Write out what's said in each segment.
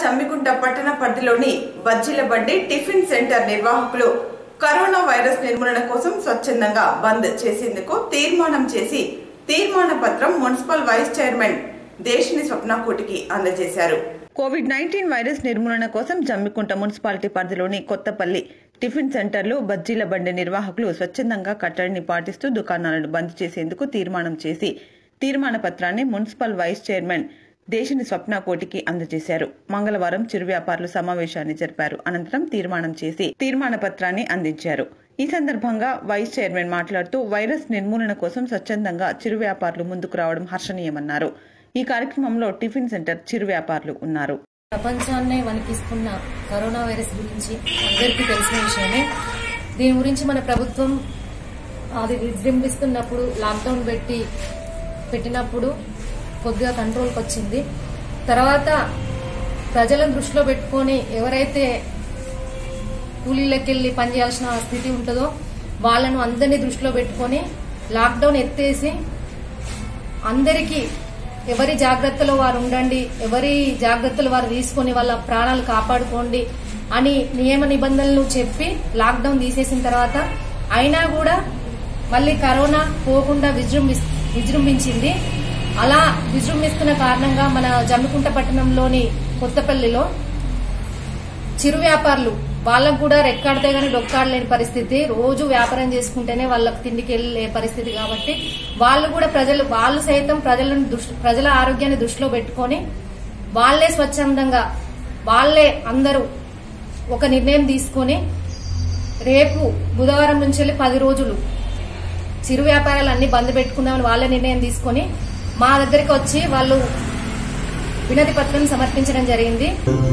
జమ్మికుంట పట్టణ పరిధిలోని బజ్జీల బండి టిఫిన్ సెంటర్ నిర్వాహకులు కరోనా వైరస్ నిర్మూలన కోసం స్వచ్ఛందంగా బంద్ చేసేందుకు తీర్మానం చేసి తీర్మాన పత్రం మున్సిపల్ వైస్ చైర్మన్ దేశిని స్వప్నకోటికి అందజేశారు కోవిడ్ నైన్టీన్ వైరస్ నిర్మూలన కోసం జమ్మికుంట మున్సిపాలిటీ పరిధిలోని కొత్తపల్లి టిఫిన్ సెంటర్లు బజ్జీల బండి నిర్వాహకులు స్వచ్ఛందంగా కట్టడిని పాటిస్తూ దుకాణాలను బంద్ చేసేందుకు తీర్మానం చేసి తీర్మాన పత్రాన్ని municipal vice chairman Desini Swapna కోటికి అందజేశారు మంగళవారం చిరు వ్యాపారులు సమావేశాన్ని జరిపారు అనంతరం తీర్మానం చేసి తీర్మాన పత్రాన్ని అందించారు ఈ సందర్భంగా వైస్ చైర్మన్ మాట్లాడుతూ వైరస్ నిర్మూలన కోసం స్వచ్ఛందంగా చిరు వ్యాపారులు ముందుకు రావడం హర్షణీయమన్నారు ఈ కార్యక్రమంలో టిఫిన్ సెంటర్ చిరు వ్యాపారులు ఉన్నారు ప్రపంచాన్నే వణికిస్తున్న కరోనా వైరస్ గురించి అందరికీ తెలిసిన విషయమే దీని గురించి మన ప్రభుత్వం అది విజృంభిస్తున్నప్పుడు లాక్డౌన్ పెట్టి పెట్టినప్పుడు కొద్దిగా కంట్రోల్కి వచ్చింది తర్వాత ప్రజలను దృష్టిలో పెట్టుకొని ఎవరైతే కూలీలకెళ్ళి పనిచేయాల్సిన స్థితి ఉంటుందో వాళ్ళను అందరినీ దృష్టిలో పెట్టుకొని లాక్డౌన్ ఎత్తేసి అందరికీ ఎవరి జాగ్రత్తలో వారు ఉండండి ఎవరి జాగ్రత్తలు వారు తీసుకొని వాళ్ళ ప్రాణాలు కాపాడుకోండి అని నియమ నిబంధనలు చెప్పి లాక్డౌన్ తీసేసిన తర్వాత అయినా కూడా మళ్ళీ కరోనా పోకుండా విజృంభి విజృంభించింది అలా విజృంభిస్తున్న కారణంగా మన జమ్మికుంట పట్టణంలోని కొత్తపల్లిలో చిరు వ్యాపారులు వాళ్ళకు కూడా రెక్కాడితే గానీ డొక్కాడలేని పరిస్థితి రోజు వ్యాపారం చేసుకుంటేనే వాళ్ళకి తిండికి వెళ్ళే పరిస్థితి కాబట్టి వాళ్ళు కూడా ప్రజలు వాళ్ళు సైతం ప్రజలను దృష్టి ప్రజల ఆరోగ్యాన్ని దృష్టిలో పెట్టుకొని వాళ్ళే స్వచ్ఛందంగా వాళ్ళే అందరూ ఒక నిర్ణయం తీసుకొని రేపు బుధవారం నుంచి వెళ్ళి పది రోజులు చిరు వ్యాపారాలు అన్ని బంద్ పెట్టుకుందామని వాళ్ళే నిర్ణయం తీసుకొని మా దగ్గరికి వచ్చి వాళ్ళు వినతి పత్రం సమర్పించడం జరిగింది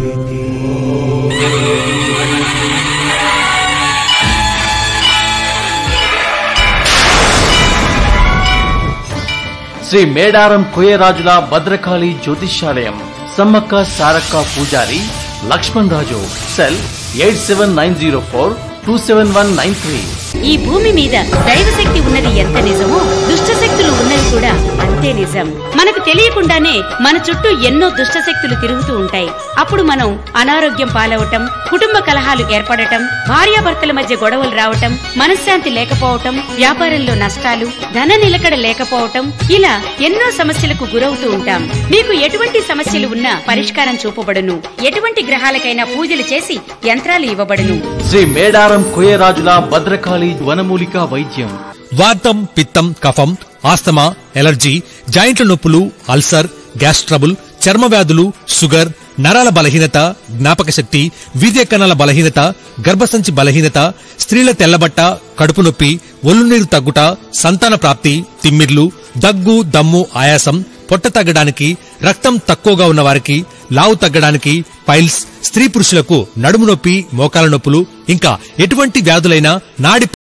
శ్రీ మేడారం కొయ్యరాజుల భద్రకాళి జ్యోతిష్యాలయం సమ్మక్క సారక్క పూజారి Laxman Raju cell eight seven nine zero four two seven one nine three ఈ భూమి మీద దైవశక్తి ఉన్నది ఎంత నిజమో దుష్ట శక్తులు ఉన్నది కూడా అంతే నిజం మనకు తెలియకుండానే మన చుట్టూ ఎన్నో దుష్ట శక్తులు తిరుగుతూ ఉంటాయి అప్పుడు మనం అనారోగ్యం పాలవటం కుటుంబ కలహాలు ఏర్పడటం భార్యాభర్తల మధ్య గొడవలు రావటం మనశ్శాంతి లేకపోవటం వ్యాపారంలో నష్టాలు ధన నిలకడ లేకపోవటం ఇలా ఎన్నో సమస్యలకు గురవుతూ ఉంటాం మీకు ఎటువంటి సమస్యలు ఉన్నా పరిష్కారం చూపబడును ఎటువంటి గ్రహాలకైనా పూజలు చేసి యంత్రాలు ఇవ్వబడును శ్రీ మేడారం కొయ్యరాజుల భద్రకాళి వనమూలిక వైద్యం వాతం పిత్తం కఫం ఆస్తమా ఎలర్జీ జాయింట్ల నొప్పులు అల్సర్ గ్యాస్ ట్రబుల్ చర్మ వ్యాధులు షుగర్ నరాల బలహీనత జ్ఞాపక శక్తి వీర్య కణాల బలహీనత గర్భసంచి బలహీనత స్త్రీల తెల్లబట్ట కడుపు నొప్పి ఒళ్ళు నీరు తగ్గుట సంతాన ప్రాప్తి తిమ్మిర్లు దగ్గు దమ్ము ఆయాసం పొట్ట తగ్గడానికి రక్తం తక్కువగా ఉన్న వారికి లావు తగ్గడానికి పైల్స్ స్త్రీ పురుషులకు నడుము నొప్పి మోకాల నొప్పులు ఇంకా ఎటువంటి వ్యాధులైనా నాడి